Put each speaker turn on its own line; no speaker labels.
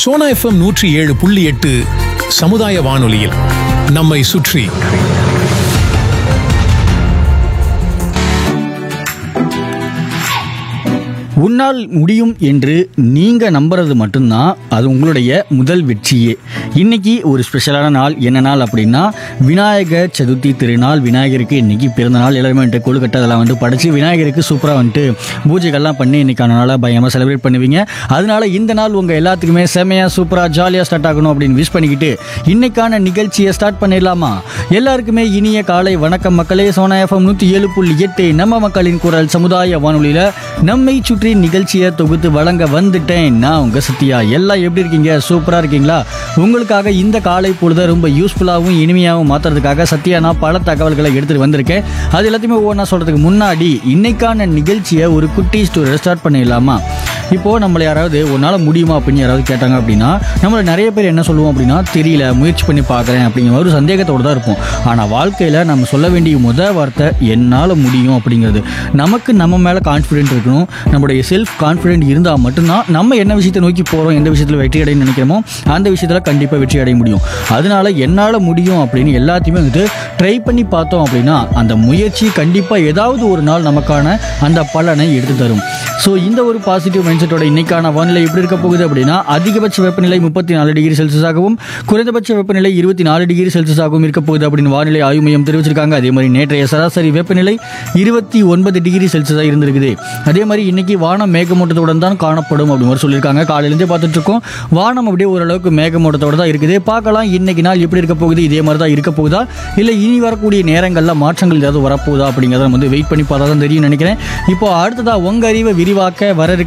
Sona FM நூற்றி ஏழு புள்ளி எட்டு சமுதாய வானொலியில் நம்மை சுற்றி
உன்னால் முடியும் என்று நீங்கள் நம்புறது மட்டும்தான் அது உங்களுடைய முதல் வெற்றியே இன்னைக்கு ஒரு ஸ்பெஷலான நாள் என்ன நாள் அப்படின்னா விநாயகர் சதுர்த்தி திருநாள் விநாயகருக்கு இன்னைக்கு பிறந்த நாள் எல்லாருமே வந்துட்டு கொழுக்கட்டை அதெல்லாம் வந்துட்டு படைச்சு விநாயகருக்கு சூப்பராக வந்துட்டு பூஜைகள்லாம் பண்ணி இன்னைக்கான நாளாக பயமாக செலிப்ரேட் பண்ணுவீங்க அதனால இந்த நாள் உங்கள் எல்லாத்துக்குமே செமையாக சூப்பராக ஜாலியாக ஸ்டார்ட் ஆகணும் அப்படின்னு விஷ் பண்ணிக்கிட்டு இன்னைக்கான நிகழ்ச்சியை ஸ்டார்ட் பண்ணிடலாமா எல்லாருக்குமே இனிய காலை வணக்கம் மக்களே சோனா எஃப்எம் நூற்றி ஏழு புள்ளி எட்டு நம்ம மக்களின் குரல் சமுதாய வானொலியில் நம்மை சுற்றி நிகழ்ச்சியை தொகுத்து வழங்க வந்துட்டேன் நான் உங்கள் சத்யா எல்லாம் எப்படி இருக்கீங்க சூப்பராக இருக்கீங்களா உங்களுக்காக இந்த காலை பொழுதை ரொம்ப யூஸ்ஃபுல்லாகவும் இனிமையாகவும் மாற்றுறதுக்காக சத்யா நான் பல தகவல்களை எடுத்துகிட்டு வந்திருக்கேன் அது எல்லாத்தையுமே ஒவ்வொன்றா சொல்கிறதுக்கு முன்னாடி இன்னைக்கான நிகழ்ச்சியை ஒரு குட்டி ஸ்டோரி ஸ்டார்ட் பண்ணிடலாமா இப்போது நம்மளை யாராவது உன்னால் முடியுமா அப்படின்னு யாராவது கேட்டாங்க அப்படின்னா நம்மள நிறைய பேர் என்ன சொல்லுவோம் அப்படின்னா தெரியல முயற்சி பண்ணி பார்க்குறேன் அப்படிங்கிற ஒரு சந்தேகத்தோடு தான் இருப்போம் ஆனால் வாழ்க்கையில் நம்ம சொல்ல வேண்டிய முத வார்த்தை என்னால் முடியும் அப்படிங்கிறது நமக்கு நம்ம மேலே கான்ஃபிடென்ட் இருக்கணும் நம்மளுடைய செல்ஃப் கான்ஃபிடென்ட் இருந்தால் மட்டும்தான் நம்ம என்ன விஷயத்தை நோக்கி போகிறோம் எந்த விஷயத்தில் வெற்றி அடையணும்னு நினைக்கிறோமோ அந்த விஷயத்தில் கண்டிப்பாக வெற்றி அடைய முடியும் அதனால என்னால் முடியும் அப்படின்னு எல்லாத்தையுமே வந்துட்டு ட்ரை பண்ணி பார்த்தோம் அப்படின்னா அந்த முயற்சி கண்டிப்பாக ஏதாவது ஒரு நாள் நமக்கான அந்த பலனை எடுத்து தரும் ஸோ இந்த ஒரு பாசிட்டிவ் மைண்ட் செட்டோட இன்னைக்கான வானிலை எப்படி இருக்க போகுது அப்படின்னா அதிகபட்ச வெப்பநிலை முப்பத்தி நாலு டிகிரி செல்சியஸாகவும் குறைந்தபட்ச வெப்பநிலை இருபத்தி நாலு டிகிரி செல்சியஸாகவும் இருக்க போகுது அப்படின்னு வானிலை ஆய்வு மையம் தெரிவிச்சிருக்காங்க அதே மாதிரி நேற்றைய சராசரி வெப்பநிலை இருபத்தி ஒன்பது டிகிரி செல்சியஸாக இருந்திருக்குது அதே மாதிரி இன்னைக்கு வானம் மேகமூட்டத்துடன் தான் காணப்படும் அப்படின்னு மாதிரி சொல்லியிருக்காங்க காலையிலேருந்தே பார்த்துட்டு இருக்கோம் வானம் அப்படியே ஓரளவுக்கு மேகமூட்டத்தோட தான் இருக்குது பார்க்கலாம் இன்னைக்கு நாள் எப்படி இருக்க போகுது இதே மாதிரி தான் இருக்க போகுதா இல்லை இனி வரக்கூடிய நேரங்களில் மாற்றங்கள் ஏதாவது வரப்போகுதா அப்படிங்கிறத நம்ம வந்து வெயிட் பண்ணி பார்த்தா தான் தெரியும் நினைக்கிறேன் இப்போ அடுத்ததா உங்க அறிவை விரிவாக்க வர இருக்க